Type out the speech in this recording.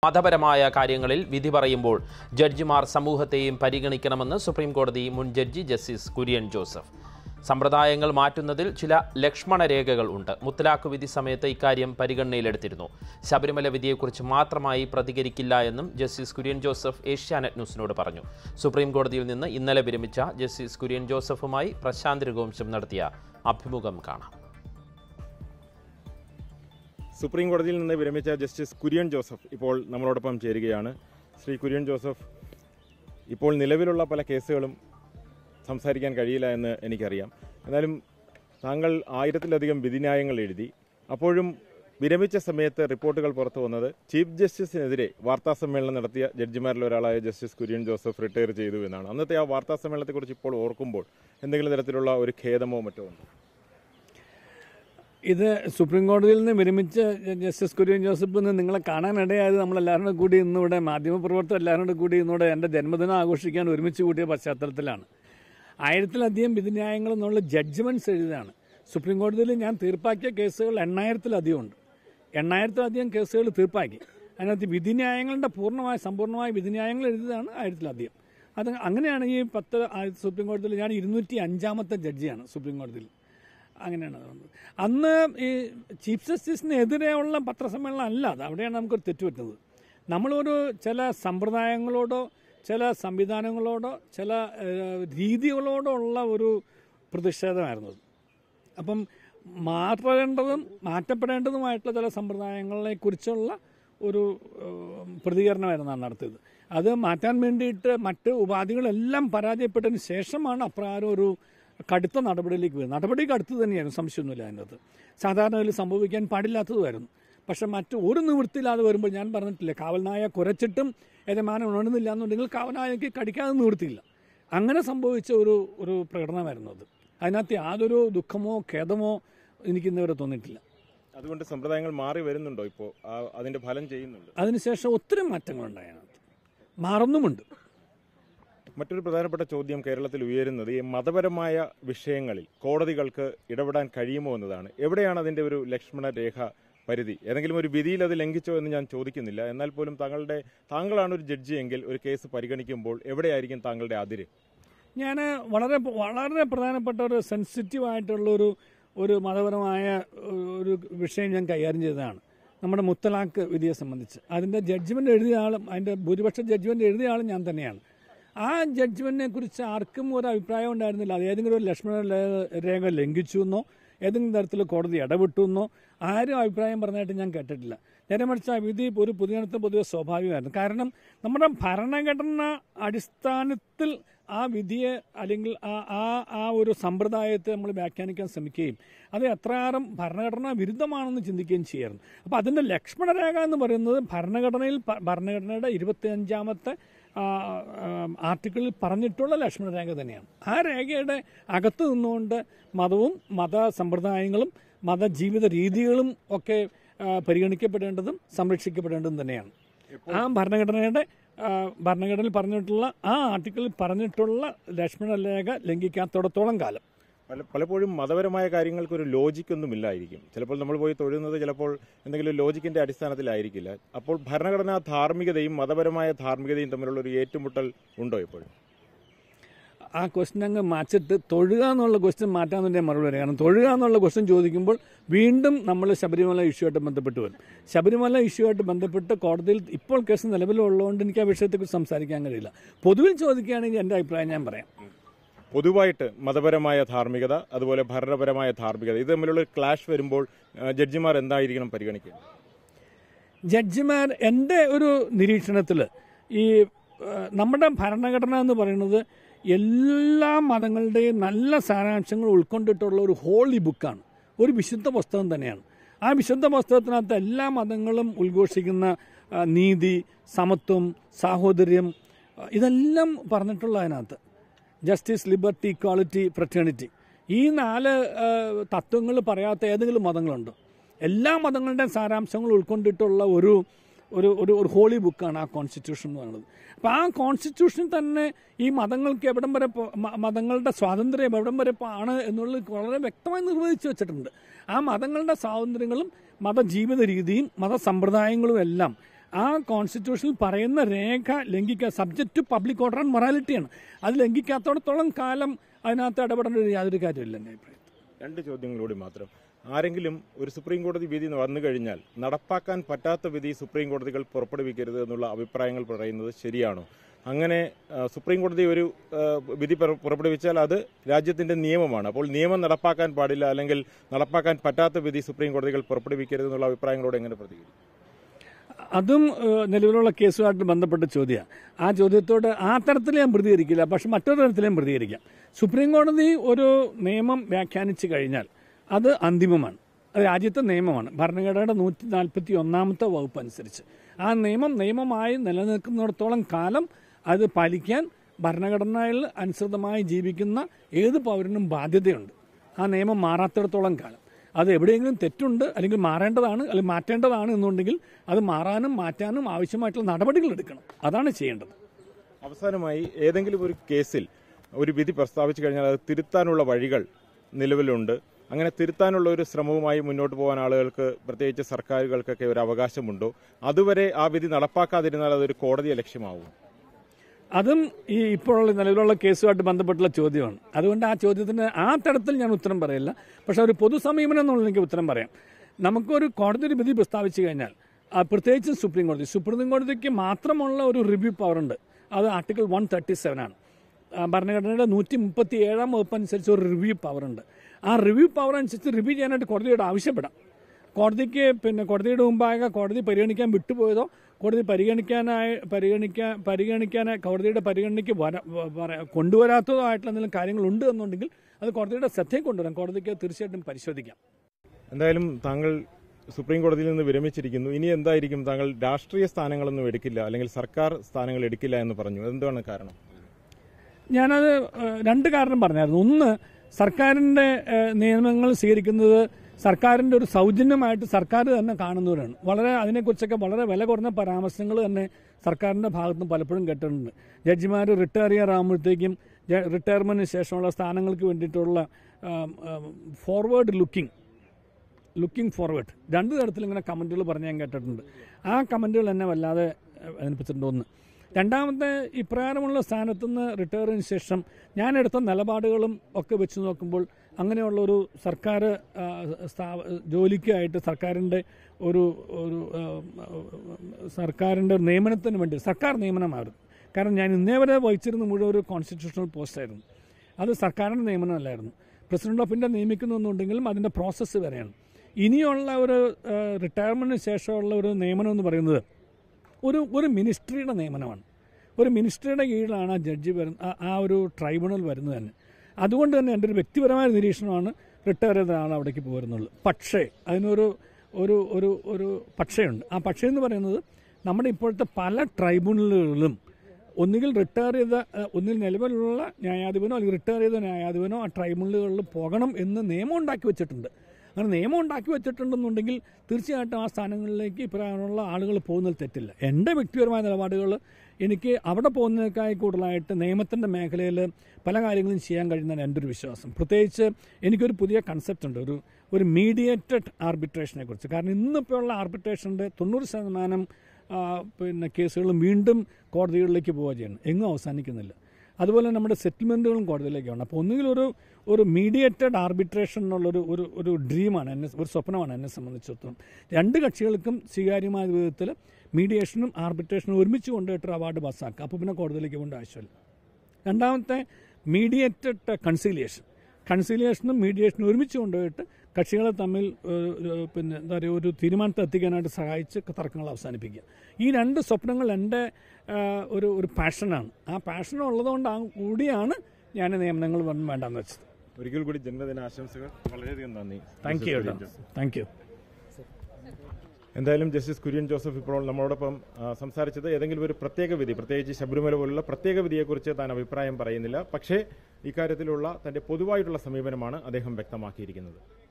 മതപരമായ കാര്യങ്ങളിൽ വിധി പറയുമ്പോൾ ജഡ്ജിമാർ സമൂഹത്തെയും പരിഗണിക്കണമെന്ന് സുപ്രീം കോടതി മുൻ ജഡ്ജി ജസ്റ്റിസ് കുര്യൻ ജോസഫ് സമ്പ്രദായങ്ങൾ മാറ്റുന്നതിൽ ചില ലക്ഷ്മണ രേഖകൾ ഉണ്ട് മുത്തലാഖ് വിധി സമയത്ത് ഇക്കാര്യം പരിഗണനയിലെടുത്തിരുന്നു ശബരിമല വിധിയെക്കുറിച്ച് മാത്രമായി പ്രതികരിക്കില്ല എന്നും ജസ്റ്റിസ് കുര്യൻ ജോസഫ് ഏഷ്യാനെറ്റ് ന്യൂസിനോട് പറഞ്ഞു സുപ്രീം കോടതിയിൽ നിന്ന് ഇന്നലെ വിരമിച്ച ജസ്റ്റിസ് കുര്യൻ ജോസഫുമായി പ്രശാന്ത് രഘുവംശം നടത്തിയ അഭിമുഖം കാണാം സുപ്രീം കോടതിയിൽ നിന്ന് വിരമിച്ച ജസ്റ്റിസ് കുര്യൻ ജോസഫ് ഇപ്പോൾ നമ്മളോടൊപ്പം ചേരുകയാണ് ശ്രീ കുര്യൻ ജോസഫ് ഇപ്പോൾ നിലവിലുള്ള പല കേസുകളും സംസാരിക്കാൻ കഴിയില്ല എന്ന് എനിക്കറിയാം എന്നാലും താങ്കൾ ആയിരത്തിലധികം വിധിന്യായങ്ങൾ എഴുതി അപ്പോഴും വിരമിച്ച സമയത്ത് റിപ്പോർട്ടുകൾ പുറത്തു വന്നത് ചീഫ് ജസ്റ്റിസിനെതിരെ വാർത്താ സമ്മേളനം നടത്തിയ ജഡ്ജിമാരിൽ ഒരാളായ ജസ്റ്റിസ് കുര്യൻ ജോസഫ് റിട്ടയർ ചെയ്തു എന്നാണ് അന്നത്തെ ആ വാർത്താ സമ്മേളനത്തെക്കുറിച്ച് ഇപ്പോൾ ഓർക്കുമ്പോൾ എന്തെങ്കിലും തരത്തിലുള്ള ഒരു ഖേദമോ മറ്റോ ഉണ്ടോ ഇത് സുപ്രീം കോടതിയിൽ നിന്ന് വിരമിച്ച ജസ്റ്റിസ് കുര്യൻ ജോസഫ് ഇന്ന് നിങ്ങളെ കാണാനിടയായത് നമ്മളെല്ലാവരും കൂടെ കൂടി ഇന്നിവിടെ മാധ്യമപ്രവർത്തകർ എല്ലാവരും കൂടെ കൂടി ഇന്നിവിടെ എൻ്റെ ജന്മദിനം ആഘോഷിക്കാൻ ഒരുമിച്ച് കൂടിയ പശ്ചാത്തലത്തിലാണ് ആയിരത്തിലധികം വിധിന്യായങ്ങൾ എന്നുള്ള ജഡ്ജ്മെൻറ്റ്സ് എഴുതിയതാണ് സുപ്രീം കോടതിയിൽ ഞാൻ തീർപ്പാക്കിയ കേസുകൾ എണ്ണായിരത്തിലധികം ഉണ്ട് എണ്ണായിരത്തിലധികം കേസുകൾ തീർപ്പാക്കി അതിനകത്ത് വിധിന്യായങ്ങളുടെ പൂർണ്ണമായ സമ്പൂർണ്ണമായ വിധിന്യായങ്ങൾ എഴുതിയതാണ് ആയിരത്തിലധികം അത് അങ്ങനെയാണ് ഈ പത്ത് ആ- സുപ്രീം കോടതിയിൽ ഞാൻ ഇരുന്നൂറ്റി അഞ്ചാമത്തെ ജഡ്ജിയാണ് സുപ്രീം കോടതിയിൽ അങ്ങനെയാണ് അത് വന്നത് അന്ന് ഈ ചീഫ് ജസ്റ്റിസിനെതിരെയുള്ള പത്രസമ്മേളനം അല്ല അത് അവിടെയാണ് നമുക്കൊരു തെറ്റ് പറ്റുന്നത് നമ്മളൊരു ചില സമ്പ്രദായങ്ങളോടോ ചില സംവിധാനങ്ങളോടോ ചില ഏഹ്, രീതികളോടോ ഉള്ള ഒരു പ്രതിഷേധമായിരുന്നു അത്. അപ്പം മാറ്റേണ്ടതും മാറ്റപ്പെടേണ്ടതുമായിട്ടുള്ള ചില സമ്പ്രദായങ്ങളെ കുറിച്ചുള്ള ഒരു ഏഹ്, പ്രതികരണമായിരുന്നു അന്ന് നടത്തിയത് അത് മാറ്റാൻ വേണ്ടിയിട്ട് മറ്റ് ഉപാധികളെല്ലാം പരാജയപ്പെട്ടതിന് ശേഷമാണ് അപ്രകാരം ഒരു കടുത്ത നടപടിയിലേക്ക് വരുന്നത് നടപടിക്ക് അടുത്ത് തന്നെയായിരുന്നു സംശയമൊന്നുമില്ല അതിനകത്ത് സാധാരണ ഇതിൽ സംഭവിക്കാൻ പാടില്ലാത്തതുമായിരുന്നു പക്ഷെ മറ്റ് ഒരു നിവൃത്തിയില്ലാതെ വരുമ്പോൾ ഞാൻ പറഞ്ഞിട്ടില്ലേ കാവൽനായ കുരച്ചിട്ടും യജമാനം ഉണർന്നില്ല എന്നുണ്ടെങ്കിൽ കാവൽനായക്ക് കടിക്കാതെ നിവൃത്തിയില്ല അങ്ങനെ സംഭവിച്ച ഒരു ഒരു പ്രകടനമായിരുന്നു അത് അതിനകത്ത് യാതൊരു ദുഃഖമോ ഖേദമോ എനിക്ക് ഇന്നുവരെ തോന്നിയിട്ടില്ല അതുകൊണ്ട് സമ്പ്രദായങ്ങൾ മാറി വരുന്നുണ്ടോ ഇപ്പോൾ ആ- അതിന്റെ ഫലം ചെയ്യുന്നുണ്ട് അതിനുശേഷം ഒത്തിരി മാറ്റങ്ങളുണ്ടായി അതിനകത്ത് മാറുന്നുമുണ്ട് മറ്റൊരു പ്രധാനപ്പെട്ട ചോദ്യം കേരളത്തിൽ ഉയരുന്നത് ഈ മതപരമായ വിഷയങ്ങളിൽ കോടതികൾക്ക് ഇടപെടാൻ കഴിയുമോ എന്നതാണ് എവിടെയാണ് അതിന്റെ ഒരു ലക്ഷ്മണ രേഖ പരിധി ഏതെങ്കിലും ഒരു വിധിയിൽ അത് ലംഘിച്ചോ എന്ന് ഞാൻ ചോദിക്കുന്നില്ല എന്നാൽ പോലും താങ്കളുടെ താങ്കളാണ് ഒരു ജഡ്ജി എങ്കിൽ ഒരു കേസ് പരിഗണിക്കുമ്പോൾ എവിടെയായിരിക്കും താങ്കളുടെ അതിര് ഞാൻ വളരെ വളരെ പ്രധാനപ്പെട്ട ഒരു സെൻസിറ്റീവ് ആയിട്ടുള്ള ഒരു ഒരു മതപരമായ ഒരു വിഷയം ഞാൻ കൈകാര്യം ചെയ്തതാണ് നമ്മുടെ മുത്തലാഖ് വിധിയെ സംബന്ധിച്ച് അതിൻ്റെ ജഡ്ജ്മെൻ്റ് എഴുതിയ ആളും അതിൻ്റെ ഭൂരിപക്ഷ ജഡ്ജ്മെൻ്റ് എഴുതിയ ആളും ഞാൻ തന്നെയാണ് ആ ജഡ്ജ്മെൻറ്റിനെ കുറിച്ച് ആർക്കും ഒരു അഭിപ്രായം ഉണ്ടായിരുന്നില്ല അത് ഏതെങ്കിലും ഒരു ലക്ഷ്മണ ലേ- രേഖ ലംഘിച്ചു എന്നോ ഏതെങ്കിലും തരത്തിൽ കോടതി ഇടപെട്ടു എന്നോ ആരും അഭിപ്രായം പറഞ്ഞായിട്ട് ഞാൻ കേട്ടിട്ടില്ല നേരെ മറിച്ച് ആ വിധി ഒരു പൊതുജനത്തിന് പൊതുവെ സ്വാഭാവികമായിരുന്നു കാരണം നമ്മുടെ ഭരണഘടന അടിസ്ഥാനത്തിൽ ആ വിധിയെ അല്ലെങ്കിൽ ആ ആ ആ ഒരു സമ്പ്രദായത്തെ നമ്മൾ വ്യാഖ്യാനിക്കാൻ ശ്രമിക്കുകയും അത് എത്രയാറും ഭരണഘടനാ വിരുദ്ധമാണെന്ന് ചിന്തിക്കുകയും ചെയ്യായിരുന്നു അപ്പോൾ അതിൻ്റെ ലക്ഷ്മണരേഖ എന്ന് പറയുന്നത് ഭരണഘടനയിൽ പ- ഭരണഘടനയുടെ ഇരുപത്തിയഞ്ചാമത്തെ ആ, ആ, ആർട്ടിക്കിളിൽ പറഞ്ഞിട്ടുള്ള ലക്ഷ്മണരേഖ തന്നെയാണ് ആ രേഖയുടെ അകത്ത് നിന്നുകൊണ്ട് മതവും മത സമ്പ്രദായങ്ങളും മതജീവിത രീതികളും ഒക്കെ ആ, പരിഗണിക്കപ്പെടേണ്ടതും സംരക്ഷിക്കപ്പെടേണ്ടതും തന്നെയാണ് ആ ഭരണഘടനയുടെ ആ, ഭരണഘടനയിൽ പറഞ്ഞിട്ടുള്ള ആ ആർട്ടിക്കിളിൽ പറഞ്ഞിട്ടുള്ള ലക്ഷ്മണരേഖ ലംഘിക്കാത്തിടത്തോളം കാലം പല പലപ്പോഴും മതപരമായ കാര്യങ്ങൾക്ക് ഒരു ലോജിക് ഒന്നും ഇല്ലായിരിക്കും ചിലപ്പോൾ നമ്മൾ പോയി തൊഴുന്നത് ചിലപ്പോൾ എന്തെങ്കിലും ലോജിക്കിന്റെ അടിസ്ഥാനത്തിലായിരിക്കില്ല അപ്പോൾ ഭരണഘടനാ ധാർമ്മികതയും മതപരമായ ധാർമ്മികതയും തമ്മിലുള്ള ഒരു ഏറ്റുമുട്ടൽ ഉണ്ടോ ഇപ്പോഴും ആ ക്വസ്റ്റ്യൻ അങ്ങ് മാറ്റിട്ട് തൊഴുക എന്നുള്ള ക്വസ്റ്റ്യൻ മാറ്റാമെന്നെ മറുപടി വരും കാരണം തൊഴുക എന്നുള്ള ക്വസ്റ്റ്യൻ ചോദിക്കുമ്പോൾ വീണ്ടും നമ്മൾ ശബരിമല ഇഷ്യൂമായിട്ട് ബന്ധപ്പെട്ട് വരും ശബരിമല ഇഷ്യൂമായിട്ട് ബന്ധപ്പെട്ട് കോടതിയിൽ ഇപ്പോൾ കേസ് നിലവിലുള്ളതുകൊണ്ട് എനിക്ക് ആ വിഷയത്തെക്കുറിച്ച് സംസാരിക്കാൻ കഴിയില്ല പൊതുവിൽ ചോദിക്കുകയാണെങ്കിൽ എൻ്റെ അഭിപ്രായം ഞാൻ പറയാം പൊതുവായിട്ട് മതപരമായ ധാർമ്മികത അതുപോലെ ഭരണപരമായ ധാർമ്മികത ഇത് തമ്മിലുള്ള ഒരു ക്ലാഷ് വരുമ്പോൾ ആ, ജഡ്ജിമാർ എന്തായിരിക്കണം പരിഗണിക്കുക ജഡ്ജിമാർ എൻ്റെ ഒരു നിരീക്ഷണത്തിൽ ഈ ഏഹ്, നമ്മുടെ ഭരണഘടന എന്ന് പറയുന്നത് എല്ലാ മതങ്ങളുടെയും നല്ല സാരാംശങ്ങൾ ഉൾക്കൊണ്ടിട്ടുള്ള ഒരു ഹോളി ബുക്കാണ് ഒരു വിശുദ്ധ പുസ്തകം തന്നെയാണ് ആ വിശുദ്ധ പുസ്തകത്തിനകത്ത് എല്ലാ മതങ്ങളും ഉദ്ഘോഷിക്കുന്ന ആ, നീതി സമത്വം സാഹോദര്യം ആ, ഇതെല്ലാം പറഞ്ഞിട്ടുള്ള അതിനകത്ത് ജസ്റ്റിസ് ലിബർട്ടി ഇക്വാളിറ്റി ഫ്രറ്റേണിറ്റി ഈ നാല് തത്വങ്ങൾ പറയാത്ത ഏതെങ്കിലും മതങ്ങളുണ്ടോ എല്ലാ മതങ്ങളുടെയും സാരാംശങ്ങൾ ഉൾക്കൊണ്ടിട്ടുള്ള ഒരു ഒരു ഒരു ഒരു ഹോളി ബുക്കാണ് ആ കോൺസ്റ്റിറ്റ്യൂഷൻ എന്ന് പറയുന്നത് അപ്പോൾ ആ കോൺസ്റ്റിറ്റ്യൂഷൻ തന്നെ ഈ മതങ്ങൾക്ക് എവിടം വരെ പോ- മ- മതങ്ങളുടെ സ്വാതന്ത്ര്യം എവിടം വരെ പോ- ആണ് എന്നുള്ളത് വളരെ വ്യക്തമായി നിർവഹിച്ചു വെച്ചിട്ടുണ്ട് ആ മതങ്ങളുടെ സ്വാതന്ത്ര്യങ്ങളും മതജീവിത രീതിയും മതസമ്പ്രദായങ്ങളും എല്ലാം ആ കോൺസ്റ്റിറ്റ്യൂഷനിൽ പറയുന്ന രേഖ ലംഘിക്കുക subject to public order and മൊറാലിറ്റിയാണ് അത് ലംഘിക്കാത്തോടത്തോളം കാലം അതിനകത്ത് ഇടപെടേണ്ട ഒരു യാതൊരു കാര്യമില്ല എൻ്റെ അഭിപ്രായത്തിൽ രണ്ട് ചോദ്യങ്ങളോട് മാത്രം ആരെങ്കിലും ഒരു സുപ്രീം കോടതി വിധി വന്നു കഴിഞ്ഞാൽ നടപ്പാക്കാൻ പറ്റാത്ത വിധി സുപ്രീം കോടതികൾ പുറപ്പെടുവിക്കരുത് എന്നുള്ള അഭിപ്രായങ്ങൾ പറയുന്നത് ശരിയാണോ അങ്ങനെ ആ, സുപ്രീം കോടതി ഒരു ആ, വിധി പുറ- പുറപ്പെടുവിച്ചാൽ അത് രാജ്യത്തിന്റെ നിയമമാണ് അപ്പോൾ നിയമം നടപ്പാക്കാൻ പാടില്ല അല്ലെങ്കിൽ നടപ്പാക്കാൻ പറ്റാത്ത വിധി സുപ്രീം കോടതികൾ പുറപ്പെടുവിക്കരുത് എന്നുള്ള അഭിപ്രായങ്ങളോട് എങ്ങനെ പ്രതികരിക്കും അതും ഏഹ്, നിലവിലുള്ള കേസുമായിട്ട് ബന്ധപ്പെട്ട ചോദ്യമാണ് ആ ചോദ്യത്തോട് ആ തരത്തിൽ ഞാൻ പ്രതികരിക്കില്ല പക്ഷെ മറ്റൊരു തരത്തിൽ ഞാൻ പ്രതികരിക്കാം സുപ്രീം കോടതി ഒരു നിയമം വ്യാഖ്യാനിച്ചു കഴിഞ്ഞാൽ അത് അന്തിമമാണ് അത് രാജ്യത്തെ നിയമമാണ് ഭരണഘടനയുടെ നൂറ്റി നാൽപ്പത്തി ഒന്നാമത്തെ വകുപ്പ് അനുസരിച്ച് ആ നിയമം നിയമമായി നിലനിൽക്കുന്നിടത്തോളം കാലം അത് പാലിക്കാൻ ഭരണഘടനയിൽ അനുസൃതമായി ജീവിക്കുന്ന ഏത് പൗരനും ബാധ്യതയുണ്ട് ആ നിയമം മാറാത്തിടത്തോളം കാലം അത് എവിടെയെങ്കിലും തെറ്റുണ്ട് അല്ലെങ്കിൽ മാറേണ്ടതാണ് അല്ലെങ്കിൽ മാറ്റേണ്ടതാണ് എന്നുണ്ടെങ്കിൽ അത് മാറാനും മാറ്റാനും ആവശ്യമായിട്ടുള്ള നടപടികൾ എടുക്കണം അതാണ് ചെയ്യേണ്ടത് അവസാനമായി ഏതെങ്കിലും ഒരു കേസിൽ ഒരു വിധി പ്രസ്താവിച്ചു കഴിഞ്ഞാൽ അത് തിരുത്താനുള്ള വഴികൾ നിലവിലുണ്ട് അങ്ങനെ തിരുത്താനുള്ള ഒരു ശ്രമവുമായി മുന്നോട്ട് പോകാൻ ആളുകൾക്ക് പ്രത്യേകിച്ച് സർക്കാരുകൾക്കൊക്കെ ഒരു അവകാശമുണ്ടോ അതുവരെ ആ വിധി നടപ്പാക്കാതിരുന്നാൽ അതൊരു കോടതിയെ ലക്ഷ്യമാവും അതും ഈ ഇപ്പോഴുള്ള നിലവിലുള്ള കേസുമായിട്ട് ബന്ധപ്പെട്ടുള്ള ചോദ്യമാണ് അതുകൊണ്ട് ആ ചോദ്യത്തിന് ആ തരത്തിൽ ഞാൻ ഉത്തരം പറയില്ല പക്ഷെ ഒരു പൊതു സമീപനം എന്നുള്ള എനിക്ക് ഉത്തരം പറയാം നമുക്കൊരു കോടതി ഒരു വിധി പ്രസ്താവിച്ചു കഴിഞ്ഞാൽ ആ, പ്രത്യേകിച്ചും സുപ്രീം കോടതി സുപ്രീം കോടതിക്ക് മാത്രമുള്ള ഒരു റിവ്യൂ പവർ ഉണ്ട് അത് ആർട്ടിക്കിൾ വൺ തേർട്ടി സെവൻ ആണ് ആ, ഭരണഘടനയുടെ നൂറ്റി മുപ്പത്തി ഏഴാം വകുപ്പ് അനുസരിച്ച് ഒരു റിവ്യൂ പവർ ഉണ്ട് ആ റിവ്യൂ പവർ അനുസരിച്ച് റിവ്യൂ ചെയ്യാനായിട്ട് കോടതിയോട് ആവശ്യപ്പെടാം കോടതിക്ക് പിന്നെ കോടതിയുടെ മുമ്പാകെ കോടതി പരിഗണിക്കാൻ വിട്ടുപോയതോ കോടതി പരിഗണിക്കാനായി പരിഗണിക്കാൻ പരിഗണിക്കാനായി കോടതിയുടെ പരിഗണനയ്ക്ക് വര വ- വര- കൊണ്ടുവരാത്തതോ ആയിട്ടുള്ള എന്തെങ്കിലും കാര്യങ്ങളുണ്ട് എന്നുണ്ടെങ്കിൽ അത് കോടതിയുടെ ശ്രദ്ധയിൽ കൊണ്ടുവരാം കോടതിക്ക് തീർച്ചയായിട്ടും പരിശോധിക്കാം എന്തായാലും താങ്കൾ സുപ്രീം കോടതിയിൽ നിന്ന് വിരമിച്ചിരിക്കുന്നു ഇനി എന്തായിരിക്കും താങ്കൾ രാഷ്ട്രീയ സ്ഥാനങ്ങളൊന്നും എടുക്കില്ല അല്ലെങ്കിൽ സർക്കാർ സ്ഥാനങ്ങൾ എടുക്കില്ല എന്ന് പറഞ്ഞു എന്താണ് കാരണം ഞാനത് ഏഹ്, രണ്ട് കാരണം പറഞ്ഞായിരുന്നു ഒന്ന് സർക്കാരിൻ്റെ ഏഹ്, നിയമങ്ങൾ സ്വീകരിക്കുന്നത് സർക്കാരിൻ്റെ ഒരു സൗജന്യമായിട്ട് സർക്കാർ തന്നെ കാണുന്നവരാണ് വളരെ അതിനെക്കുറിച്ചൊക്കെ വളരെ വില കുറഞ്ഞ പരാമർശങ്ങൾ തന്നെ സർക്കാരിൻ്റെ ഭാഗത്ത് നിന്ന് പലപ്പോഴും കേട്ടിട്ടുണ്ട് ജഡ്ജിമാർ റിട്ടയർ ചെയ്യാറാകുമ്പോഴത്തേക്കും റിട്ടയർമെൻറ്റിന് ശേഷമുള്ള സ്ഥാനങ്ങൾക്ക് വേണ്ടിയിട്ടുള്ള ഫോർവേഡ് ലുക്കിംഗ് ലുക്കിംഗ് ഫോർവേഡ് രണ്ട് തരത്തിൽ ഇങ്ങനെ കമൻറ്റുകൾ പറഞ്ഞ് ഞാൻ കേട്ടിട്ടുണ്ട് ആ കമൻറ്റുകൾ എന്നെ വല്ലാതെ ഏഹ്, വേദനിപ്പിച്ചിട്ടുണ്ട് ഒന്ന് രണ്ടാമത്തെ ഇപ്രകാരമുള്ള സ്ഥാനത്തുനിന്ന് റിട്ടയറിന് ശേഷം ഞാൻ എടുത്ത നിലപാടുകളും ഒക്കെ വെച്ച് നോക്കുമ്പോൾ അങ്ങനെയുള്ള ഒരു സർക്കാർ ആ, സ്ഥാ- ജോലിക്കായിട്ട് സർക്കാരിൻ്റെ ഒരു ഒരു ആ, സർക്കാരിൻ്റെ നിയമനത്തിന് വേണ്ടി സർക്കാർ നിയമനമായിരുന്നു കാരണം ഞാൻ ഇന്നേ വരെ വഹിച്ചിരുന്ന മുഴുവൻ ഒരു കോൺസ്റ്റിറ്റ്യൂഷണൽ പോസ്റ്റായിരുന്നു അത് സർക്കാരിൻ്റെ നിയമനമല്ലായിരുന്നു പ്രസിഡന്റ് ഓഫ് ഇന്ത്യ നിയമിക്കുന്നുണ്ടെങ്കിലും അതിൻ്റെ പ്രോസസ്സ് വരെയാണ് ഇനിയുള്ള ഒരു റിട്ടയർമെൻറ്റിന് ശേഷമുള്ള ഒരു നിയമനം എന്ന് പറയുന്നത് ഒരു ഒരു മിനിസ്ട്രിയുടെ നിയമനമാണ് ഒരു മിനിസ്ട്രിയുടെ കീഴിലാണ് ആ ജഡ്ജി വരുന്ന ആ- ആ ഒരു ട്രൈബ്യൂണൽ വരുന്നത് തന്നെ അതുകൊണ്ട് തന്നെ എൻ്റെ ഒരു വ്യക്തിപരമായ നിരീക്ഷണമാണ് റിട്ടയർ ചെയ്ത ആൾ അവിടേക്ക് പോരുന്നുള്ളൂ പക്ഷേ അതിനൊരു ഒരു ഒരു ഒരു പക്ഷയുണ്ട് ആ പക്ഷേ എന്ന് പറയുന്നത് നമ്മുടെ ഇപ്പോഴത്തെ പല ട്രൈബ്യൂണലുകളിലും ഒന്നുകിൽ റിട്ടയർ ചെയ്ത ഏഹ്, ഒന്നിൽ നിലവിലുള്ള ന്യായാധിപനോ അല്ലെങ്കിൽ റിട്ടയർ ചെയ്ത ന്യായാധിപനോ ആ ട്രൈബ്യൂണലുകളിൽ പോകണം എന്ന് നിയമം ഉണ്ടാക്കി വെച്ചിട്ടുണ്ട് അങ്ങനെ നിയമം ഉണ്ടാക്കി വെച്ചിട്ടുണ്ടെന്നുണ്ടെങ്കിൽ തീർച്ചയായിട്ടും ആ സ്ഥാനങ്ങളിലേക്ക് ഇപ്രകാരമുള്ള ആളുകൾ പോകുന്നതിൽ തെറ്റില്ല എൻ്റെ വ്യക്തിപരമായ നിലപാടുകൾ എനിക്ക് അവിടെ പോകുന്നതിനേക്കാൾ കൂടുതലായിട്ട് നിയമത്തിൻ്റെ മേഖലയിൽ പല കാര്യങ്ങളും ചെയ്യാൻ കഴിയുന്നതാണ് എൻ്റെ ഒരു വിശ്വാസം പ്രത്യേകിച്ച് എനിക്കൊരു പുതിയ കൺസെപ്റ്റ് ഉണ്ട് ഒരു ഒരു മീഡിയേറ്റഡ് ആർബിട്രേഷനെ കുറിച്ച് കാരണം ഇന്നിപ്പോൾ ഉള്ള ആർബിട്രേഷൻ്റെ തൊണ്ണൂറ് ശതമാനം ആ, പിന്നെ കേസുകളും വീണ്ടും കോടതികളിലേക്ക് പോവുക ചെയ്യണം എങ്ങും അവസാനിക്കുന്നില്ല അതുപോലെ നമ്മുടെ സെറ്റിൽമെൻറ്റുകളും കോടതിയിലേക്കാണ് അപ്പോൾ ഒന്നുകിൽ ഒരു ഒരു മീഡിയേറ്റഡ് ആർബിട്രേഷൻ എന്നുള്ളൊരു ഒരു ഒരു ഡ്രീമാണ് എന്നെ ഒരു സ്വപ്നമാണ് എന്നെ സംബന്ധിച്ചിടത്തോളം രണ്ട് കക്ഷികൾക്കും സ്വീകാര്യമായ വിധത്തിൽ മീഡിയേഷനും ആർബിട്രേഷനും ഒരുമിച്ച് കൊണ്ടുപോയിട്ട് അവാർഡ് പാസ്സാക്കുക അപ്പോൾ പിന്നെ കോടതിയിലേക്ക് പോകേണ്ട ആവശ്യമില്ല രണ്ടാമത്തെ മീഡിയേറ്റഡ് കൺസീലിയേഷൻ കൺസീലിയേഷനും മീഡിയേഷനും ഒരുമിച്ച് കൊണ്ടുപോയിട്ട് കക്ഷികളെ തമ്മിൽ ഏഹ്, ഒരു പിന്നെ എന്താ പറയുക ഒരു തീരുമാനത്തിൽ എത്തിക്കാനായിട്ട് സഹായിച്ച് തർക്കങ്ങൾ അവസാനിപ്പിക്കുക ഈ രണ്ട് സ്വപ്നങ്ങൾ എൻ്റെ ഏഹ്, ഒരു ഒരു പാഷനാണ് ആ പാഷൻ ഉള്ളതുകൊണ്ട് കൂടിയാണ് ഞാൻ നിയമനങ്ങൾ വേണം വേണ്ടെന്ന് വെച്ചത് ഒരിക്കൽ കൂടി ജന്മദിന ആശംസകൾ വളരെയധികം നന്ദി thank you justice Kurian Joseph. Thank you എന്തായാലും ജസ്റ്റിസ് കുര്യൻ ജോസഫ് ഇപ്പോൾ നമ്മളോടൊപ്പം ആ, സംസാരിച്ചത് ഏതെങ്കിലും ഒരു പ്രത്യേക വിധി പ്രത്യേകിച്ച് ശബരിമല പോലുള്ള പ്രത്യേക വിധിയെക്കുറിച്ച് താൻ അഭിപ്രായം പറയുന്നില്ല പക്ഷേ ഇക്കാര്യത്തിലുള്ള തന്റെ പൊതുവായിട്ടുള്ള സമീപനമാണ് അദ്ദേഹം വ്യക്തമാക്കിയിരിക്കുന്നത്